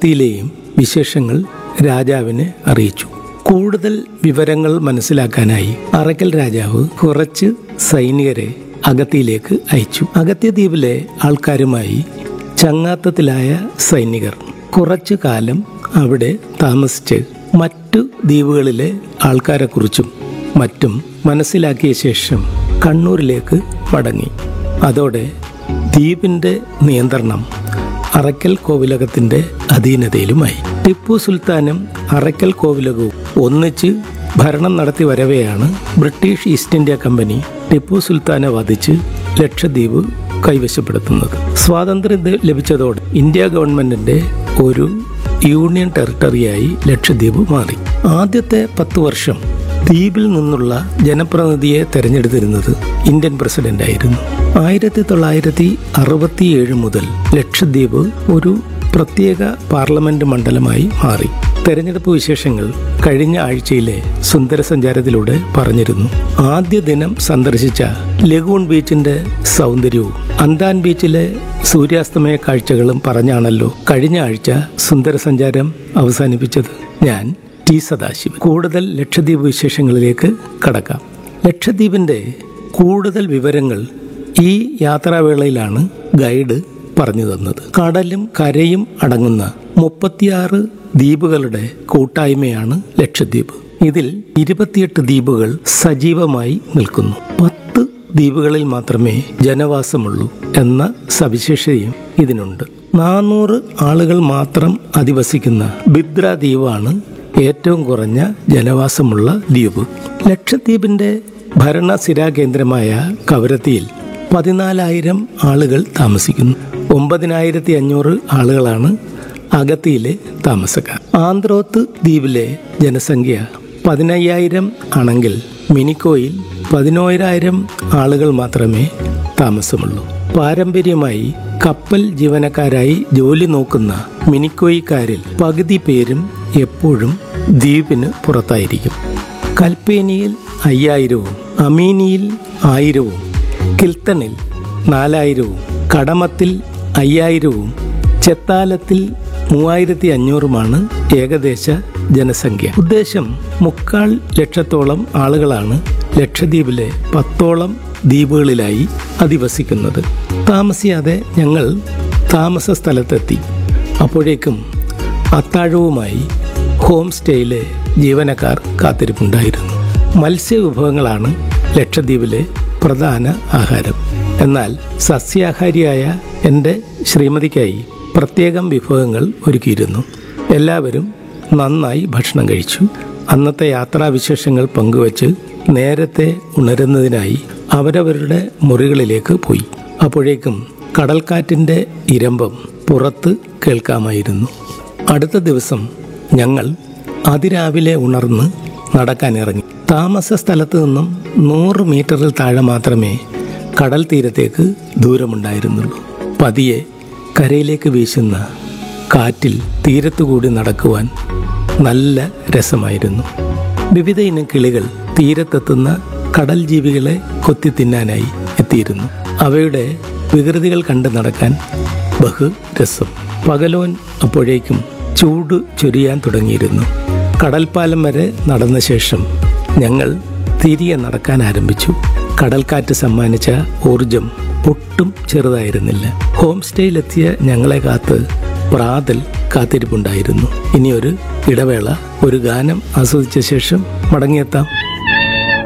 അഗത്തിയിലെയും വിശേഷങ്ങൾ രാജാവിനെ അറിയിച്ചു കൂടുതൽ വിവരങ്ങൾ മനസ്സിലാക്കാനായി അറക്കൽ രാജാവ് കുറച്ച് സൈനികരെ അഗത്തിയിലേക്ക് അയച്ചു അഗത്യ ദ്വീപിലെ ആൾക്കാരുമായി ചങ്ങാത്തത്തിലായ സൈനികർ കുറച്ചു കാലം അവിടെ താമസിച്ച് മറ്റു ദ്വീപുകളിലെ ആൾക്കാരെക്കുറിച്ചും മറ്റും മനസ്സിലാക്കിയ ശേഷം കണ്ണൂരിലേക്ക് മടങ്ങി അതോടെ ദ്വീപിന്റെ നിയന്ത്രണം അറക്കൽ കോവിലകത്തിന്റെ അധീനതയിലുമായി ടിപ്പു സുൽത്താനും അറക്കൽ കോവിലകവും ഒന്നിച്ച് ഭരണം നടത്തി വരവെയാണ് British East India company Tipu സുൽത്താനെ വധിച്ച് ലക്ഷദ്വീപ് കൈവശപ്പെടുത്തുന്നത് സ്വാതന്ത്ര്യം ദ- ലഭിച്ചതോടെ ഇന്ത്യ ഗവൺമെന്റിന്റെ ഒരു യൂണിയൻ ടെറിട്ടറിയായി ലക്ഷദ്വീപ് മാറി ആദ്യത്തെ പത്ത് വർഷം ദ്വീപിൽ നിന്നുള്ള ജനപ്രതിനിധിയെ തെരഞ്ഞെടുത്തിരുന്നത് ഇന്ത്യൻ പ്രസിഡന്റ് ആയിരുന്നു ആയിരത്തി തൊള്ളായിരത്തി അറുപത്തിയേഴ് മുതൽ ലക്ഷദ്വീപ് ഒരു പ്രത്യേക പാർലമെന്റ് മണ്ഡലമായി മാറി തെരഞ്ഞെടുപ്പ് വിശേഷങ്ങൾ കഴിഞ്ഞ ആഴ്ചയിലെ സുന്ദര സഞ്ചാരത്തിലൂടെ പറഞ്ഞിരുന്നു ആദ്യ ദിനം സന്ദർശിച്ച ലഗൂൺ ബീച്ചിന്റെ സൗന്ദര്യവും അന്താൻ ബീച്ചിലെ സൂര്യാസ്തമയ കാഴ്ചകളും പറഞ്ഞാണല്ലോ കഴിഞ്ഞ ആഴ്ച സുന്ദര സഞ്ചാരം അവസാനിപ്പിച്ചത് ഞാൻ ടി സദാശിവൻ കൂടുതൽ ലക്ഷദ്വീപ് വിശേഷങ്ങളിലേക്ക് കടക്കാം ലക്ഷദ്വീപിന്റെ കൂടുതൽ വിവരങ്ങൾ ഈ യാത്രാവേളയിലാണ് ഗൈഡ് പറഞ്ഞു തന്നത് കടലും കരയും അടങ്ങുന്ന മുപ്പത്തിയാറ് ദ്വീപുകളുടെ കൂട്ടായ്മയാണ് ലക്ഷദ്വീപ് ഇതിൽ ഇരുപത്തിയെട്ട് ദ്വീപുകൾ സജീവമായി നിൽക്കുന്നു പത്ത് ദ്വീപുകളിൽ മാത്രമേ ജനവാസമുള്ളൂ എന്ന സവിശേഷതയും ഇതിനുണ്ട് നാനൂറ് ആളുകൾ മാത്രം അധിവസിക്കുന്ന ബിദ്ര ദ്വീപാണ് ഏറ്റവും കുറഞ്ഞ ജനവാസമുള്ള ദ്വീപ് ലക്ഷദ്വീപിന്റെ ഭരണസിരാ കേന്ദ്രമായ കവരത്തിയിൽ പതിനാലായിരം ആളുകൾ താമസിക്കുന്നു ഒമ്പതിനായിരത്തി അഞ്ഞൂറ് ആളുകളാണ് അഗത്തിയിലെ താമസക്കാർ ആന്ത്രോത്ത് ദ്വീപിലെ ജനസംഖ്യ പതിനയ്യായിരം ആണെങ്കിൽ മിനിക്കോയിൽ പതിനോരായിരം ആളുകൾ മാത്രമേ താമസമുള്ളൂ പാരമ്പര്യമായി കപ്പൽ ജീവനക്കാരായി ജോലി നോക്കുന്ന മിനിക്കോയിക്കാരിൽ പകുതി പേരും എപ്പോഴും ദ്വീപിന് പുറത്തായിരിക്കും കൽപ്പേനിയിൽ അയ്യായിരവും അമീനിയിൽ ആയിരവും കിൽത്തണിൽ നാലായിരവും കടമത്തിൽ അയ്യായിരവും ചെത്താലത്തിൽ മൂവായിരത്തി അഞ്ഞൂറുമാണ് ഏകദേശ ജനസംഖ്യ ഉദ്ദേശം മുക്കാൽ ലക്ഷത്തോളം ആളുകളാണ് ലക്ഷദ്വീപിലെ പത്തോളം ദ്വീപുകളിലായി അധിവസിക്കുന്നത് താമസിയാതെ ഞങ്ങൾ താമസ സ്ഥലത്തെത്തി അപ്പോഴേക്കും അത്താഴവുമായി ഹോം സ്റ്റേയിലെ ജീവനക്കാർ കാത്തിരിപ്പുണ്ടായിരുന്നു മത്സ്യവിഭവങ്ങളാണ് ലക്ഷദ്വീപിലെ പ്രധാന ആഹാരം എന്നാൽ സസ്യാഹാരിയായ എൻ്റെ ശ്രീമതിക്കായി പ്രത്യേകം വിഭവങ്ങൾ ഒരുക്കിയിരുന്നു എല്ലാവരും നന്നായി ഭക്ഷണം കഴിച്ചു അന്നത്തെ യാത്രാവിശേഷങ്ങൾ പങ്കുവച്ച് നേരത്തെ ഉണരുന്നതിനായി അവരവരുടെ മുറികളിലേക്ക് പോയി അപ്പോഴേക്കും കടൽക്കാറ്റിൻ്റെ ഇരമ്പം പുറത്ത് കേൾക്കാമായിരുന്നു അടുത്ത ദിവസം ഞങ്ങൾ അതിരാവിലെ ഉണർന്ന് നടക്കാനിറങ്ങി താമസ സ്ഥലത്ത് നിന്നും നൂറ് മീറ്ററിൽ താഴെ മാത്രമേ കടൽ തീരത്തേക്ക് ദൂരമുണ്ടായിരുന്നുള്ളൂ പതിയെ കരയിലേക്ക് വീശുന്ന കാറ്റിൽ തീരത്തുകൂടി നടക്കുവാൻ നല്ല രസമായിരുന്നു വിവിധ ഇനം കിളികൾ തീരത്തെത്തുന്ന കടൽ ജീവികളെ കൊത്തി തിന്നാനായി എത്തിയിരുന്നു അവയുടെ വികൃതികൾ കണ്ട് നടക്കാൻ ബഹു രസം പകലോൻ അപ്പോഴേക്കും ചൂട് ചൊരിയാൻ തുടങ്ങിയിരുന്നു കടൽപ്പാലം വരെ നടന്ന ശേഷം ഞങ്ങൾ തിരികെ നടക്കാൻ ആരംഭിച്ചു കടൽക്കാറ്റ് സമ്മാനിച്ച ഊർജം ഒട്ടും ചെറുതായിരുന്നില്ല ഹോം സ്റ്റേയിലെത്തിയ ഞങ്ങളെ കാത്ത് പ്രാതൽ കാത്തിരിപ്പുണ്ടായിരുന്നു ഇനിയൊരു ഇടവേള ഒരു ഗാനം ആസ്വദിച്ച ശേഷം മടങ്ങിയെത്താം